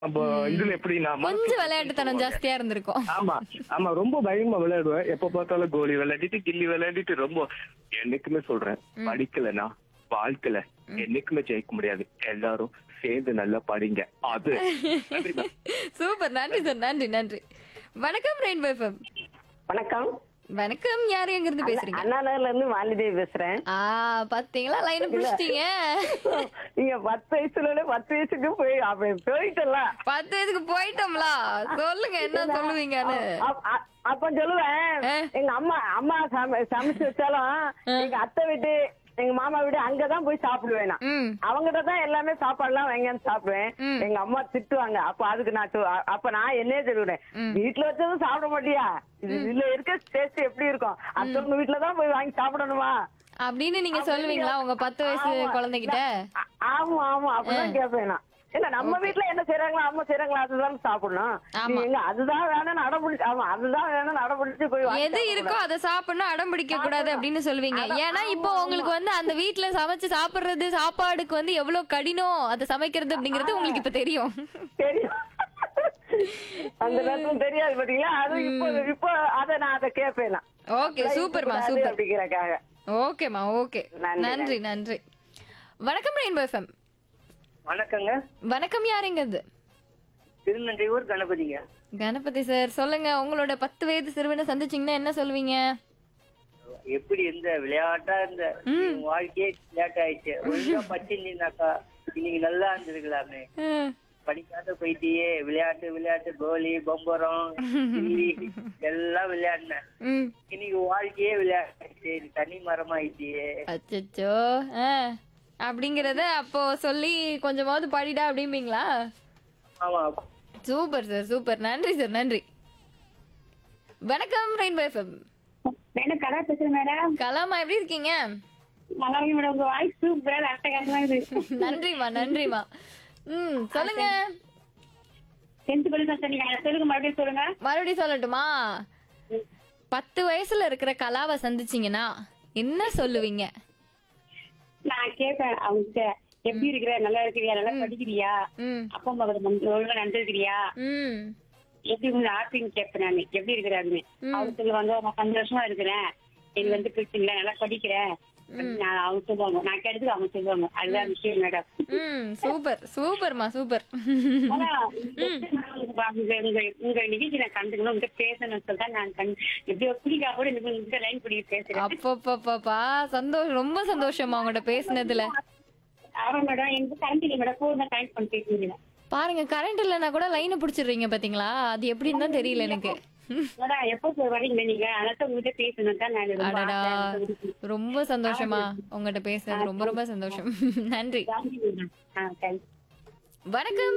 அப்போ இதுல எப்படின்னா கொஞ்சம் விளையாட்டுத்தனம் ஜாஸ்தியா இருந்திருக்கும் ஆமா ஆமா ரொம்ப பயமா விளையாடுவேன் எப்ப பார்த்தாலும் கோலி விளையாடிட்டு கில்லி விளையாடிட்டு ரொம்ப என்னைக்குமே சொல்றேன் படிக்கலனா வாழ்க்கையில என்னைக்குமே ஜெயிக்க முடியாது எல்லாரும் சேர்ந்து நல்லா படிங்க அது நன்றி ma'am. சூப்பர் நன்றி சார் நன்றி நன்றி வணக்கம் ரெயின்போ எஃப்எம் வணக்கம் வணக்கம் யாரு எங்க இருந்து பேசுறீங்க அண்ணா நகர்ல இருந்து மாலிதேவி பேசுறேன் ஆ பாத்தீங்களா லைன் புடிச்சிட்டீங்க நீங்க பத்து வயசுல பத்து வயசுக்கு போய் அப்ப போயிட்டல பத்து வயசுக்கு போயிட்டோம்ல சொல்லுங்க என்ன சொல்லுவீங்கன்னு அப்- அ- அப்ப சொல்லுவேன் ஆ. எங்க அம்மா அம்மா சம- சமைச்சு வச்சாலும் எங்க அத்தை வீட்டு எங்க மாமா வீடு அங்கதான் போய் சாப்பிடுவேன் நான் ம் அவங்ககிட்ட தான் எல்லாமே சாப்பாடு எல்லாம் வாங்கியாந்து சாப்பிடுவேன் ம். எங்க அம்மா திட்டுவாங்க அப்ப அதுக்கு நான் சொ- அ- அப்ப நான் என்னையே சொல்லுவேன் வீட்டுல வச்சதும் சாப்பிட மாட்டியா இது இதுல இருக்க டேஸ்ட் எப்படி இருக்கும் அடுத்தவங்க வீட்டுல தான் போய் வாங்கி சாப்பிடணுமா அப்படின்னு நீங்க சொல்லுவீங்களா உங்க பத்து வயசு ஆமா. குழந்தைகிட்ட ஆ- ஆமா ஆமா அப்படிதான் கேட்பேன் நான் இல்ல நம்ம வீட்டுல என்ன செய்யறாங்களோ அம்மா செய்யறாங்களோ அதுதான் சாப்பிடணும் ஆமா. நீ எங்க அதுதான் வேணும்னு அடம்பிடிச்சு ஆமா அதுதான் வேணும்னு அடம்பிடிச்சு போய் வாங்கி எது இருக்கோ அதை சாப்பிடணும் அடம் பிடிக்க கூடாது அப்படின்னு சொல்லுவீங்க ஏன்னா இப்போ உங்களுக்கு வந்து அந்த வீட்ல சமைச்சு சாப்பிடுறது சாப்பாடுக்கு வந்து எவ்வளவு கடினம் அதை சமைக்கிறது அப்படிங்கறது உங்களுக்கு இப்ப தெரியும் தெரியும் அந்த நேரத்துல தெரியாது பாத்தீங்களா அது இப்போ இப்போ அத நான் அதை கேட்பேன் நான் ஓகே சூப்பர்மா கூடாது சூப்பர் அப்படிங்கறக்காக ஓகேமா ஓகே நன்றி, நன்றி நன்றி வணக்கம் ரெயின்போ எஃப்எம் வணக்கங்க வணக்கம் யாருங்க இது திருநங்கையூர் கணபதிங்க கணபதி சார் சொல்லுங்க உங்களோட பத்து வயது சிறுவனை சந்திச்சீங்கன்னா என்ன சொல்லுவீங்க எப்படி இந்த விளையாட்டா இந்த உன் வாழ்க்கையே விளையாட்டு ஆயிடுச்சு ஒழுங்கா படிச்சிருந்தீங்கனாக்கா இன்னைக்கு நல்லா இருந்திருக்கலாமே ம், படிக்காத போயிட்டியே விளையாட்டு விளையாட்டு கோலி பம்பரம் கில்லி எல்லாம் விளையாடினேன் ம் இன்னைக்கு வாழ்க்கையே விளையாட்டு தனி மரமாயிட்டியே அச்சச்சோ ஆ அப்படிங்கறத அப்போ சொல்லி கொஞ்சமாவது படிடா அப்படிம்பீங்களா ஆமா சூப்பர் சார் சூப்பர் நன்றி சார் நன்றி வணக்கம் ரெயின்போ எஃப்எம் மேடம் கலா பேசுறேன் மேடம் கலாமா எப்படி இருக்கீங்க நல்லா இருக்கு மேடம் உங்க வாய்ஸ் சூப்பரா அட்டகாசமா இருக்கு நன்றிமா நன்றிமா ம் சொல்லுங்க டென்த் படிக்க சொன்னீங்க சொல்லுங்க மறுபடியும் சொல்லுங்க மறுபடியும் சொல்லட்டுமா பத்து வயசுல இருக்கிற கலாவை சந்திச்சீங்கன்னா என்ன சொல்லுவீங்க நான் கேட்பேன் அவங்க எப்படி இருக்கிற நல்லா இருக்கிறியா நல்லா படிக்கிறியா ம் அப்பா அம்மா கிட்ட நன்றி- ஒழுங்கா நடந்துக்கிறியா ம் எப்படி உங்க ஆப்பின்னு கேட்பேன் நான் எப்படி இருக்கிறாருன்னு அவங்க சொல்லுவாங்க நான் சந்தோஷமா இருக்கிறேன் எனக்கு வந்து பிரச்சனை இல்லை நல்லா படிக்கிறேன் நான் அவங்க சொல்லுவாங்க நான் கேட்டதுக்கு அவங்க சொல்லுவாங்க அதுதான் விஷயம் மேடம் ம் சூப்பர் சூப்பர்மா சூப்பர் ஆனா, உங்க உங்க- உங்க நிகழ்ச்சி நான் கண்டுக்கணும் உங்ககிட்ட பேசணும்னு சொல்லிட்டு தான் நான் கண் எப்படியோ பிடிக்கா கூட எனக்கு உங்ககிட்ட லைன் பிடிக்க பேசுறேன் அப்பப்பப்பப்பா சந்தோஷம் ரொம்ப சந்தோஷமா உங்கள்ட்ட பேசுனதுல ஆமா மேடம் எனக்கு கரண்ட் இல்லை மேடம் போன் தான் கனெக்ட் பண்ணி பேசுறீங்க பாருங்க கரண்ட் இல்லைன்னா கூட லைனை பிடிச்சிடுறீங்க பாத்தீங்களா அது எப்படின்னு தான் தெரியல எனக்கு மேடம் எப்போ போய் வரீங்க நீங்க அதனால உங்ககிட்ட பேசணும் தான் நான் ரொம்ப அடடா ஆசை. ரொம்ப சந்தோஷமா உங்கள்ட்ட பேசுனது ரொம்ப ரொம்ப சந்தோஷம் நன்றி தேங்க்யூ மேடம் ஆ தேங்க்யூ வணக்கம்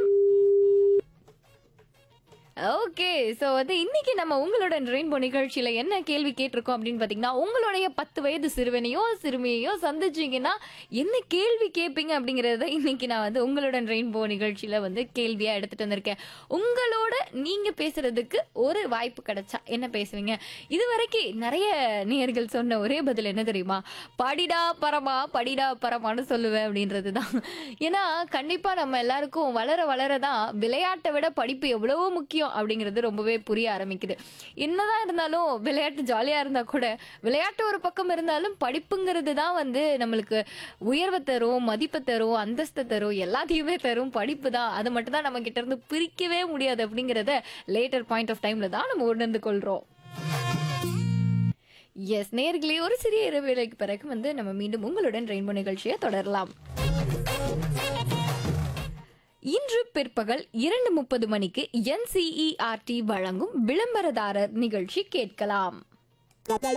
ஓகே சோ வந்து இன்னைக்கு நம்ம உங்களோட ரெயின்போ நிகழ்ச்சியில என்ன கேள்வி கேட்டிருக்கோம் அப்படின்னு பாத்தீங்கன்னா உங்களுடைய பத்து வயது சிறுவனையோ சிறுமியையோ சந்திச்சீங்கன்னா என்ன கேள்வி கேட்பீங்க அப்படிங்கறத இன்னைக்கு நான் வந்து உங்களோட ரெயின்போ நிகழ்ச்சியில வந்து கேள்வியா எடுத்துட்டு வந்திருக்கேன் உங்களோட நீங்க பேசுறதுக்கு ஒரு வாய்ப்பு கிடைச்சா என்ன பேசுவீங்க இது வரைக்கும் நிறைய நேயர்கள் சொன்ன ஒரே பதில் என்ன தெரியுமா படிடா பரமா படிடா பரமான்னு சொல்லுவேன் அப்படின்றது தான் ஏன்னா கண்டிப்பா நம்ம எல்லாருக்கும் வளர வளரதான் விளையாட்டை விட படிப்பு எவ்வளவோ முக்கியம் அப்படிங்கிறது ரொம்பவே புரிய ஆரம்பிக்குது என்னதான் இருந்தாலும் விளையாட்டு ஜாலியா இருந்தா கூட விளையாட்டு ஒரு பக்கம் இருந்தாலும் படிப்புங்கிறது தான் வந்து நம்மளுக்கு உயர்வை தரும் மதிப்பை தரும் அந்தஸ்தை தரும் எல்லாத்தையுமே தரும் படிப்பு தான் அது மட்டும் தான் நம்ம கிட்ட இருந்து பிரிக்கவே முடியாது அப்படிங்கறத லேட்டர் பாயிண்ட் ஆஃப் டைம்ல தான் நம்ம உணர்ந்து கொள்றோம் எஸ் நேர்களே ஒரு சிறிய இடைவேளைக்கு பிறகு வந்து நம்ம மீண்டும் உங்களுடன் ரெயின்போ நிகழ்ச்சியை தொடரலாம் இன்று பிற்பகல் இரண்டு முப்பது மணிக்கு என்சிஇஆர்டி வழங்கும் விளம்பரதாரர் நிகழ்ச்சி கேட்கலாம்